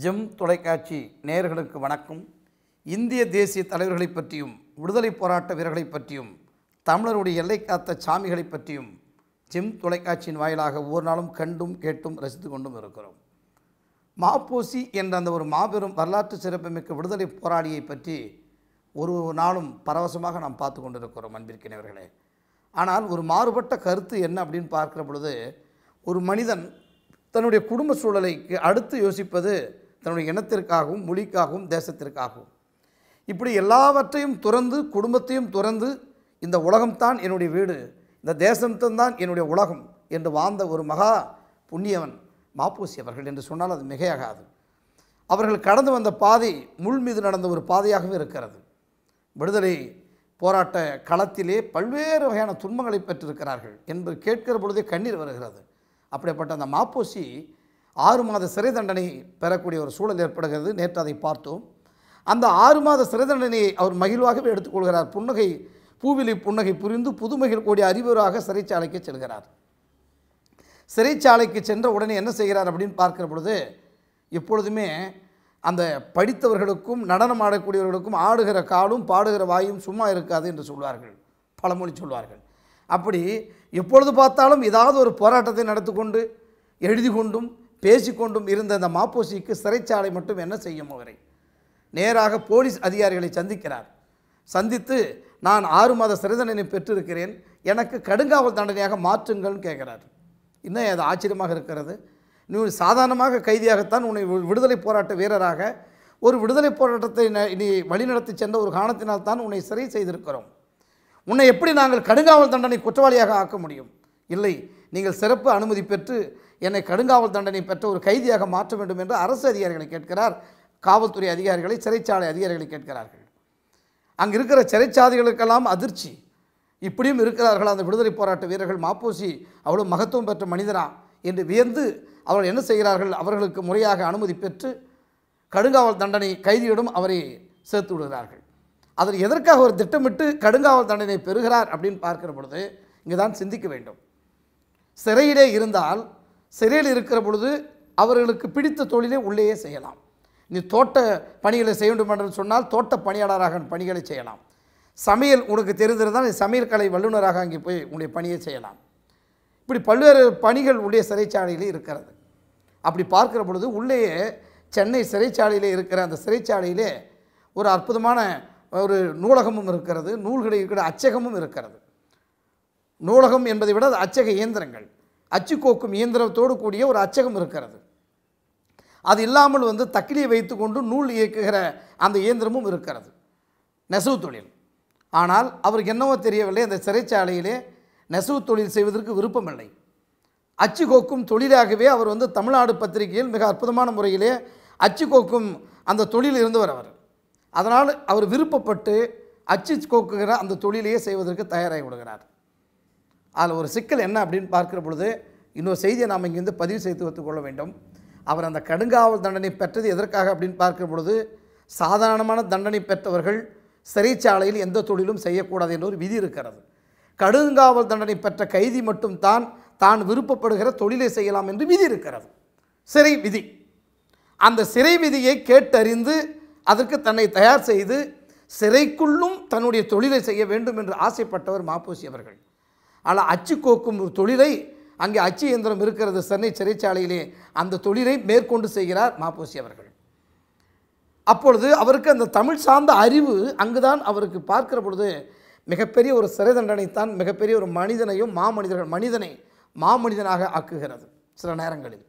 GeM தொலைக்காட்சி நேயர்களுக்கு வணக்கம் இந்திய தேசிய தலைவர்களைப் பற்றியும் விடுதலை போராட்ட வீரர்களைப் பற்றியும் தமிழருடைய எல்லை காத்த சாமிகளைப் பற்றியும் ஜெம் தொலைக்காட்சியின் வாயிலாக ஒவ்வொரு நாளும் கண்டும் கேட்டும் ரசித்து கொண்டும் இருக்கிறோம் மாப்போசி என்ற அந்த ஒரு மாபெரும் வரலாற்று சிறப்புமிக்க விடுதலை போராளியை பற்றி ஒரு நாளும் பரவசமாக நாம் பார்த்து கொண்டிருக்கிறோம் அன்பிற்கினவர்களே ஆனால் ஒரு மாறுபட்ட கருத்து என்ன அப்படின்னு பார்க்கிற பொழுது ஒரு மனிதன் தன்னுடைய குடும்ப சூழலைக்கு அடுத்து யோசிப்பது தன்னுடைய இனத்திற்காகவும் மொழிக்காகவும் தேசத்திற்காகவும் இப்படி எல்லாவற்றையும் துறந்து குடும்பத்தையும் துறந்து இந்த உலகம்தான் என்னுடைய வீடு இந்த தேசம்தான் என்னுடைய உலகம் என்று வாழ்ந்த ஒரு மகா புண்ணியவன் மாப்பூசி அவர்கள் என்று சொன்னால் அது மிகையாகாது அவர்கள் கடந்து வந்த பாதை முள் மீது நடந்த ஒரு பாதையாகவே இருக்கிறது விடுதலை போராட்ட களத்திலே பல்வேறு வகையான துன்பங்களை பெற்றிருக்கிறார்கள் என்பது கேட்கிற பொழுதே கண்ணீர் வருகிறது அப்படிப்பட்ட அந்த மாப்போசி ஆறு மாத சிறை தண்டனை பெறக்கூடிய ஒரு சூழல் ஏற்படுகிறது நேற்று அதை பார்த்தோம் அந்த ஆறு மாத சிறை தண்டனையை அவர் மகிழ்வாகவே எடுத்துக்கொள்கிறார் புன்னகை பூவிலி புன்னகை புரிந்து புதுமைகள் கூடிய அறிவுராக சிறைச்சாலைக்கு செல்கிறார் சிறைச்சாலைக்கு சென்ற உடனே என்ன செய்கிறார் அப்படின்னு பார்க்கிற பொழுது எப்பொழுதுமே அந்த படித்தவர்களுக்கும் நடனம் ஆடக்கூடியவர்களுக்கும் ஆடுகிற காலும் பாடுகிற வாயும் சும்மா இருக்காது என்று சொல்வார்கள் பழமொழி சொல்வார்கள் அப்படி எப்பொழுது பார்த்தாலும் ஏதாவது ஒரு போராட்டத்தை நடத்தி கொண்டு எழுதி கொண்டும் பேசிக்கொண்டும் இருந்த அந்த மாப்போசிக்கு சிறைச்சாலை மட்டும் என்ன செய்யும் அவரை நேராக போலீஸ் அதிகாரிகளை சந்திக்கிறார் சந்தித்து நான் ஆறு மாத சிறை தண்டனை பெற்றிருக்கிறேன் எனக்கு கடுங்காவல் தண்டனையாக மாற்றுங்கள்னு கேட்குறார் இன்னும் அது ஆச்சரியமாக இருக்கிறது நீ ஒரு சாதாரணமாக கைதியாகத்தான் உன்னை வி- விடுதலை போராட்ட வீரராக ஒரு விடுதலை போராட்டத்தை ந- நீ வழிநடத்தி சென்ற ஒரு காரணத்தினால் தான் உன்னை சிறை செய்திருக்கிறோம் உன்னை எப்படி நாங்கள் கடுங்காவல் தண்டனை குற்றவாளியாக ஆக்க முடியும் இல்லை நீங்கள் சிறப்பு அனுமதி பெற்று என்னை கடுங்காவல் தண்டனை பெற்ற ஒரு கைதியாக மாற்ற வேண்டும் என்று அரசு அதிகாரிகளை கேட்கிறார் காவல்துறை அதிகாரிகளை சிறைச்சாலை அதிகாரிகளை கேட்கிறார்கள் அங்கே இருக்கிற சிறைச்சாதிகளுக்கெல்லாம் அதிர்ச்சி இப்படியும் இருக்கிறார்கள் அந்த விடுதலை போராட்ட வீரர்கள் மாப்போசி அவ்வளோ மகத்துவம் பெற்ற மனிதரா என்று வியந்து அவர்கள் என்ன செய்கிறார்கள் அவர்களுக்கு முறையாக அனுமதி பெற்று கடுங்காவல் தண்டனை கைதியிடம் அவரை சேர்த்து விடுகிறார்கள் அதில் எதற்காக ஒரு திட்டமிட்டு கடுங்காவல் தண்டனை பெறுகிறார் அப்படின்னு பார்க்கிற பொழுது இங்கே தான் சிந்திக்க வேண்டும் சிறையிலே இருந்தால் சிறையில் இருக்கிற பொழுது அவர்களுக்கு பிடித்த தொழிலை உள்ளேயே செய்யலாம் நீ தோட்ட பணிகளை செய்ய வேண்டும் என்று சொன்னால் தோட்ட பணியாளராக பணிகளை செய்யலாம் சமையல் உனக்கு தெரிந்திருந்தால் நீ சமையல் கலை வல்லுநராக அங்கே போய் உன்னுடைய பணியை செய்யலாம் இப்படி பல்வேறு பணிகள் உள்ளே சிறைச்சாலையில் இருக்கிறது அப்படி பார்க்கிற பொழுது உள்ளேயே சென்னை சிறைச்சாலையிலே இருக்கிற அந்த சிறைச்சாலையிலே ஒரு அற்புதமான ஒரு நூலகமும் இருக்கிறது நூல்களை இருக்கிற அச்சகமும் இருக்கிறது நூலகம் என்பதை விட அது அச்சக இயந்திரங்கள் அச்சு கோக்கும் இயந்திரத்தோடு கூடிய ஒரு அச்சகம் இருக்கிறது அது இல்லாமல் வந்து தக்கிலியை வைத்துக்கொண்டு நூல் இயக்குகிற அந்த இயந்திரமும் இருக்கிறது நெசவு தொழில் ஆனால் அவருக்கு என்னவோ தெரியவில்லை அந்த சிறைச்சாலையிலே நெசவு தொழில் செய்வதற்கு விருப்பமில்லை அச்சு கோக்கும் தொழிலாகவே அவர் வந்து தமிழ்நாடு பத்திரிகையில் மிக அற்புதமான முறையிலே அச்சு கோக்கும் அந்த தொழில் இருந்தவர் அவர் அதனால் அவர் விருப்பப்பட்டு அச்சு கோக்குகிற அந்த தொழிலையே செய்வதற்கு தயாராகி விடுகிறார் அதில் ஒரு சிக்கல் என்ன அப்படின்னு பார்க்கிற பொழுது இன்னொரு செய்தியை நாம் இங்கிருந்து பதிவு செய்து வைத்துக் கொள்ள வேண்டும் அவர் அந்த கடுங்காவல் தண்டனை பெற்றது எதற்காக அப்படின்னு பார்க்கிற பொழுது சாதாரணமான தண்டனை பெற்றவர்கள் சிறைச்சாலையில் எந்த தொழிலும் செய்யக்கூடாது என்ற ஒரு விதி இருக்கிறது கடுங்காவல் தண்டனை பெற்ற கைதி மட்டும் தான் தான் விருப்பப்படுகிற தொழிலை செய்யலாம் என்று விதி இருக்கிறது சிறை விதி அந்த சிறை விதியை கேட்டறிந்து அதற்கு தன்னை தயார் செய்து சிறைக்குள்ளும் தன்னுடைய தொழிலை செய்ய வேண்டும் என்று ஆசைப்பட்டவர் மாப்போசி அவர்கள் ஆனால் அச்சு கோக்கும் ஒரு தொழிலை அங்கே அச்சு இயந்திரம் இருக்கிறது சென்னை சிறைச்சாலையிலே அந்த தொழிலை மேற்கொண்டு செய்கிறார் மாப்போசி அவர்கள் அப்பொழுது அவருக்கு அந்த தமிழ் சார்ந்த அறிவு அங்குதான் அவருக்கு பார்க்கிற பொழுது மிகப்பெரிய ஒரு சிறை தண்டனைத்தான் மிகப்பெரிய ஒரு மனிதனையும் மாமனிதர்கள் மனிதனை மாமனிதனாக ஆக்குகிறது சில நேரங்களில்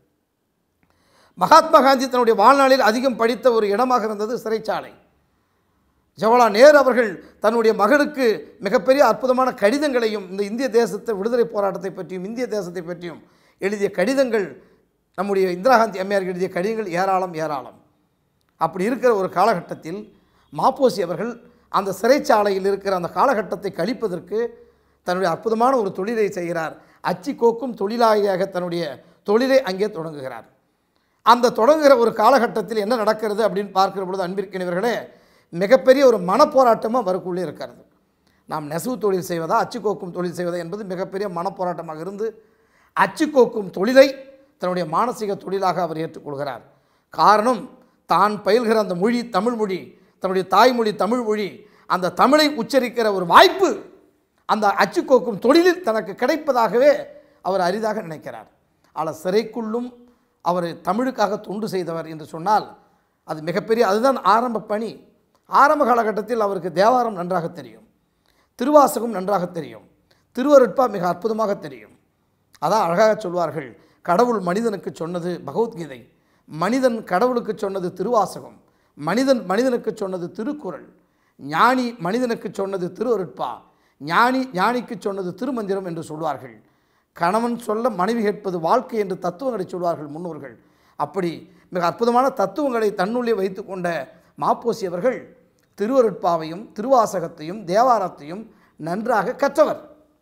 மகாத்மா காந்தி தன்னுடைய வாழ்நாளில் அதிகம் படித்த ஒரு இடமாக இருந்தது சிறைச்சாலை ஜவஹர்லால் நேரு அவர்கள் தன்னுடைய மகனுக்கு மிகப்பெரிய அற்புதமான கடிதங்களையும் இந்த இந்திய தேசத்தை விடுதலை போராட்டத்தை பற்றியும் இந்திய தேசத்தை பற்றியும் எழுதிய கடிதங்கள் நம்முடைய இந்திரா காந்தி அம்மையார் எழுதிய கடிதங்கள் ஏராளம் ஏராளம் அப்படி இருக்கிற ஒரு காலகட்டத்தில் மாப்போசி அவர்கள் அந்த சிறைச்சாலையில் இருக்கிற அந்த காலகட்டத்தை கழிப்பதற்கு தன்னுடைய அற்புதமான ஒரு தொழிலை செய்கிறார் அச்சி கோக்கும் தொழிலாளியாக தன்னுடைய தொழிலை அங்கே தொடங்குகிறார் அந்த தொடங்குகிற ஒரு காலகட்டத்தில் என்ன நடக்கிறது அப்படின்னு பார்க்கிற பொழுது அன்பிற்கினவர்களே மிகப்பெரிய ஒரு மனப்போராட்டமாக அவருக்குள்ளே இருக்கிறது நாம் நெசவு தொழில் செய்வதா அச்சு கோக்கும் தொழில் செய்வதா என்பது மிகப்பெரிய மனப்போராட்டமாக இருந்து அச்சு கோக்கும் தொழிலை தன்னுடைய மானசீக தொழிலாக அவர் ஏற்றுக்கொள்கிறார் காரணம் தான் பயில்கிற அந்த மொழி தமிழ் மொழி தன்னுடைய தாய்மொழி தமிழ் மொழி அந்த தமிழை உச்சரிக்கிற ஒரு வாய்ப்பு அந்த அச்சுக்கோக்கும் தொழிலில் தனக்கு கிடைப்பதாகவே அவர் அரிதாக நினைக்கிறார் ஆனால் சிறைக்குள்ளும் அவர் தமிழுக்காக தொண்டு செய்தவர் என்று சொன்னால் அது மிகப்பெரிய அதுதான் ஆரம்ப பணி ஆரம்ப காலகட்டத்தில் அவருக்கு தேவாரம் நன்றாக தெரியும் திருவாசகம் நன்றாக தெரியும் திருவருட்பா மிக அற்புதமாக தெரியும் அதான் அழகாக சொல்வார்கள் கடவுள் மனிதனுக்கு சொன்னது பகவத்கீதை மனிதன் கடவுளுக்கு சொன்னது திருவாசகம் மனிதன் மனிதனுக்கு சொன்னது திருக்குறள் ஞானி மனிதனுக்கு சொன்னது திருவருட்பா ஞானி ஞானிக்கு சொன்னது திருமந்திரம் என்று சொல்வார்கள் கணவன் சொல்ல மனைவி கேட்பது வாழ்க்கை என்று தத்துவங்களை சொல்வார்கள் முன்னோர்கள் அப்படி மிக அற்புதமான தத்துவங்களை தன்னுள்ளே வைத்து கொண்ட மாப்போசி அவர்கள் திருவருட்பாவையும் திருவாசகத்தையும் தேவாரத்தையும் நன்றாக கற்றவர்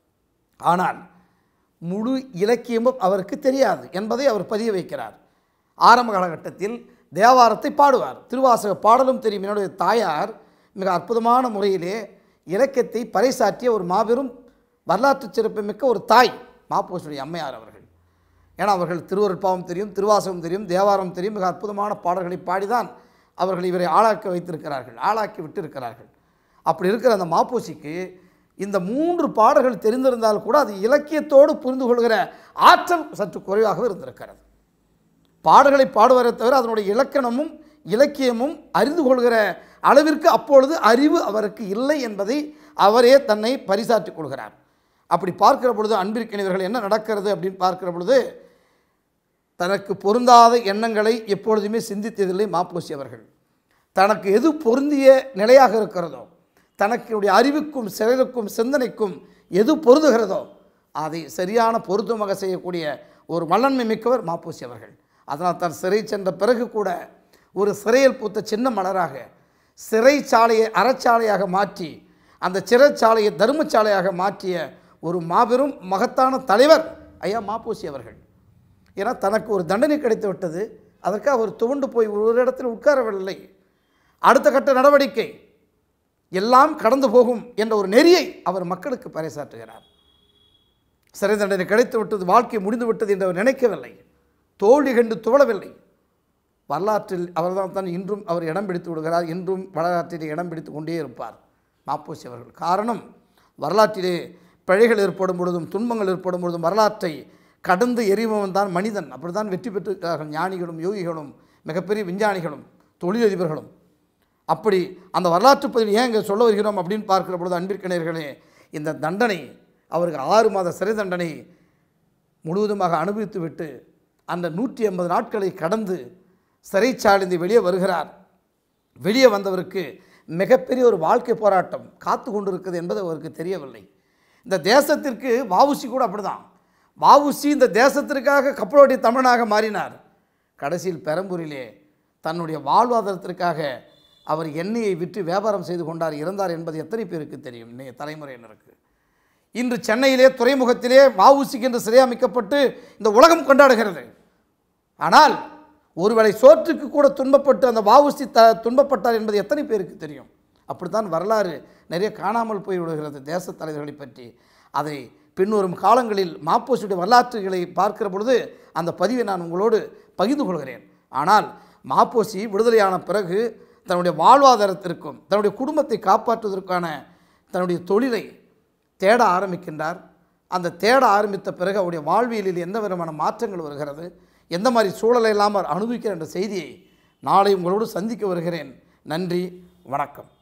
ஆனால் முழு இலக்கியமும் அவருக்கு தெரியாது என்பதை அவர் பதிய வைக்கிறார் ஆரம்ப காலகட்டத்தில் தேவாரத்தை பாடுவார் திருவாசக பாடலும் தெரியும் என்னுடைய தாயார் மிக அற்புதமான முறையிலே இலக்கியத்தை பறைசாற்றிய ஒரு மாபெரும் வரலாற்று சிறப்புமிக்க ஒரு தாய் மாப்போசுடைய அம்மையார் அவர்கள் ஏன்னா அவர்கள் திருவருட்பாவம் தெரியும் திருவாசகம் தெரியும் தேவாரம் தெரியும் மிக அற்புதமான பாடல்களை பாடிதான் அவர்கள் இவரை ஆளாக்க வைத்திருக்கிறார்கள் ஆளாக்கி விட்டிருக்கிறார்கள் அப்படி இருக்கிற அந்த மாப்போசிக்கு இந்த மூன்று பாடல்கள் தெரிந்திருந்தால் கூட அது இலக்கியத்தோடு புரிந்து கொள்கிற ஆற்றல் சற்று குறைவாகவே இருந்திருக்கிறது பாடல்களை பாடுவதை தவிர அதனுடைய இலக்கணமும் இலக்கியமும் அறிந்து கொள்கிற அளவிற்கு அப்பொழுது அறிவு அவருக்கு இல்லை என்பதை அவரே தன்னை பரிசாற்றிக் கொள்கிறார் அப்படி பார்க்கிற பொழுது அன்பிற்கினவர்கள் என்ன நடக்கிறது அப்படின்னு பார்க்கிற பொழுது தனக்கு பொருந்தாத எண்ணங்களை எப்பொழுதுமே சிந்தித்ததில்லை மாப்போசி அவர்கள் தனக்கு எது பொருந்திய நிலையாக இருக்கிறதோ தனக்குடைய அறிவுக்கும் செயலுக்கும் சிந்தனைக்கும் எது பொருந்துகிறதோ அதை சரியான பொருத்தமாக செய்யக்கூடிய ஒரு வல்லன்மை மிக்கவர் மாப்போசி அவர்கள் அதனால் தான் சிறை சென்ற பிறகு கூட ஒரு சிறையில் பூத்த சின்ன மலராக சிறைச்சாலையை அறச்சாலையாக மாற்றி அந்த சிறைச்சாலையை தர்மச்சாலையாக மாற்றிய ஒரு மாபெரும் மகத்தான தலைவர் ஐயா மாப்போசி அவர்கள் ஏன்னா தனக்கு ஒரு தண்டனை கிடைத்து விட்டது அதற்கு அவர் துவண்டு போய் ஒரு இடத்தில் உட்காரவில்லை அடுத்த கட்ட நடவடிக்கை எல்லாம் கடந்து போகும் என்ற ஒரு நெறியை அவர் மக்களுக்கு பறைசாற்றுகிறார் சிறை தண்டனை கிடைத்து விட்டது வாழ்க்கை முடிந்து விட்டது என்று அவர் நினைக்கவில்லை தோல்வி கண்டு துவளவில்லை வரலாற்றில் அவர்தான் தான் இன்றும் அவர் இடம் பிடித்து விடுகிறார் இன்றும் வரலாற்றிலே இடம் பிடித்து கொண்டே இருப்பார் மாப்போசி அவர்கள் காரணம் வரலாற்றிலே பிழைகள் ஏற்படும் பொழுதும் துன்பங்கள் ஏற்படும் பொழுதும் வரலாற்றை கடந்து எறிபவன் தான் மனிதன் அப்படி தான் வெற்றி பெற்றிருக்கிறார்கள் ஞானிகளும் யோகிகளும் மிகப்பெரிய விஞ்ஞானிகளும் தொழிலதிபர்களும் அப்படி அந்த வரலாற்று பதிவு ஏன் இங்கே சொல்ல வருகிறோம் அப்படின்னு பார்க்கிற பொழுது அன்பிற்கினர்களே இந்த தண்டனை அவருக்கு ஆறு மாத சிறை தண்டனை முழுவதுமாக அனுபவித்து விட்டு அந்த நூற்றி ஐம்பது நாட்களை கடந்து சிறைச்சாலைந்து வெளியே வருகிறார் வெளியே வந்தவருக்கு மிகப்பெரிய ஒரு வாழ்க்கை போராட்டம் காத்து கொண்டிருக்கிறது என்பது அவருக்கு தெரியவில்லை இந்த தேசத்திற்கு வாவுசி கூட அப்படிதான் வாவுசி இந்த தேசத்திற்காக கப்பலோட்டி தமிழனாக மாறினார் கடைசியில் பெரம்பூரிலே தன்னுடைய வாழ்வாதாரத்திற்காக அவர் எண்ணெயை விற்று வியாபாரம் செய்து கொண்டார் இறந்தார் என்பது எத்தனை பேருக்கு தெரியும் இன்றைய தலைமுறையினருக்கு இன்று சென்னையிலே துறைமுகத்திலே வஉசிக்கு என்று சிறை அமைக்கப்பட்டு இந்த உலகம் கொண்டாடுகிறது ஆனால் ஒருவேளை சோற்றுக்கு கூட துன்பப்பட்டு அந்த வஉசி த துன்பப்பட்டார் என்பது எத்தனை பேருக்கு தெரியும் அப்படித்தான் வரலாறு நிறைய காணாமல் போய் விடுகிறது தேச தலைவர்களை பற்றி அதை பின்வரும் காலங்களில் மாப்போசியுடைய வரலாற்றுகளை பார்க்கிற பொழுது அந்த பதிவை நான் உங்களோடு பகிர்ந்து கொள்கிறேன் ஆனால் மாப்போசி விடுதலையான பிறகு தன்னுடைய வாழ்வாதாரத்திற்கும் தன்னுடைய குடும்பத்தை காப்பாற்றுவதற்கான தன்னுடைய தொழிலை தேட ஆரம்பிக்கின்றார் அந்த தேட ஆரம்பித்த பிறகு அவருடைய வாழ்வியலில் எந்த விதமான மாற்றங்கள் வருகிறது எந்த மாதிரி சூழலை எல்லாம் அவர் அனுபவிக்கிறார் என்ற செய்தியை நாளை உங்களோடு சந்திக்க வருகிறேன் நன்றி வணக்கம்